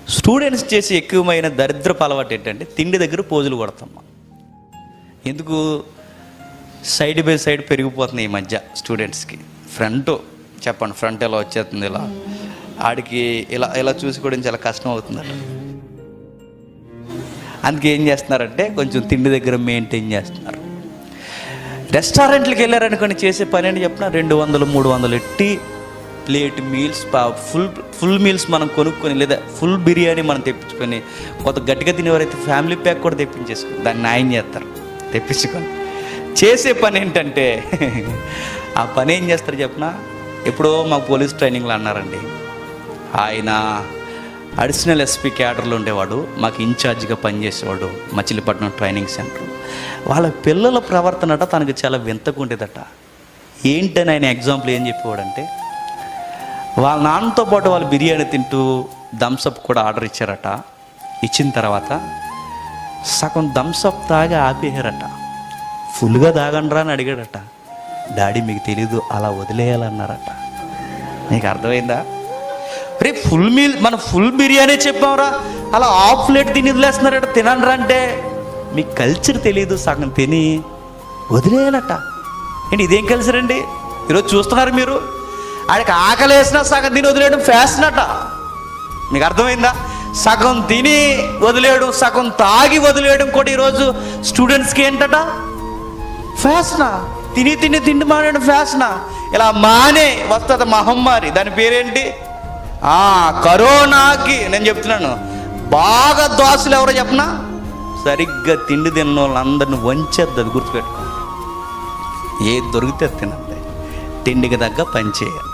students చేసే ఎక్కువమైన దరిద్రపు అలవాటు ఏంటంటే తిండి దగ్గర పోజులు కొడతాం ఎందుకు సైడ్ బై సైడ్ పెరిగిపోతుంది ఈ మధ్య స్టూడెంట్స్కి ఫ్రంట్ చెప్పండి ఫ్రంట్ ఎలా వచ్చేస్తుంది ఇలా ఆడికి ఇలా ఇలా చూసుకోవడం చాలా కష్టం అవుతుందట అందుకే ఏం చేస్తున్నారంటే కొంచెం తిండి దగ్గర మెయింటైన్ చేస్తున్నారు రెస్టారెంట్లకు వెళ్ళారనుకోండి చేసే పని ఏంటి చెప్పిన రెండు వందలు మూడు వందలు ఎట్టి plate meals full full meals మనం కొనుక్కొని లేదా ఫుల్ బిర్యానీ మనం తెప్పించుకొని కొంత గట్టిగా తినేవారైతే ఫ్యామిలీ ప్యాక్ కూడా తెప్పించేసుకొని దాన్ని న్యాయం చేస్తారు తెప్పించుకొని చేసే పని ఏంటంటే ఆ పని ఏం చేస్తారు చెప్పిన ఎప్పుడో మాకు పోలీస్ ట్రైనింగ్లో అన్నారండి ఆయన అడిషనల్ ఎస్పీ క్యాడర్లో ఉండేవాడు మాకు ఇన్ఛార్జిగా పనిచేసేవాడు మచిలీపట్నం ట్రైనింగ్ సెంటర్ వాళ్ళ పిల్లల ప్రవర్తనట తనకు చాలా వింతగా ఉండేదట ఏంటని ఆయన ఎగ్జాంపుల్ ఏం చెప్పేవాడంటే వాళ్ళ నాన్నతో పాటు వాళ్ళు బిర్యానీ తింటూ థమ్సప్ కూడా ఆర్డర్ ఇచ్చారట ఇచ్చిన తర్వాత సగం థమ్సప్ తాగి ఆపేయారట ఫుల్గా తాగండ్రా అని అడిగాడట డాడీ మీకు తెలీదు అలా వదిలేయాలన్నారట నీకు అర్థమైందా రే ఫుల్ మీల్ మనం ఫుల్ బిర్యానీ చెప్పాంరా అలా హాఫ్ ప్లేట్ తిని వదిలేస్తున్నారట తినండ్రా అంటే మీకు కల్చర్ తెలియదు సగం తిని వదిలేయాలట ఏంటి ఇదేం కల్చర్ అండి ఈరోజు చూస్తున్నారు మీరు ఆడికి ఆకలి వేసినా సగం తిని వదిలేయడం ఫ్యాషన్ అట మీకు అర్థమైందా సగం తిని వదిలేయడం సగం తాగి వదిలేయడం కూడా ఈరోజు స్టూడెంట్స్కి ఏంటట ఫ్యాషనా తిని తిని తిండి మానేయడం ఫ్యాషనా ఇలా మానే వస్తుంది మహమ్మారి దాని పేరేంటి ఆ కరోనాకి నేను చెప్తున్నాను బాగా దోశలు ఎవరో చెప్పనా సరిగ్గా తిండి తిన్న వాళ్ళందరిని వంచేద్ది అది గుర్తుపెట్టుకో ఏది దొరికితే అది తినండి తిండికి తగ్గ పని చేయాలి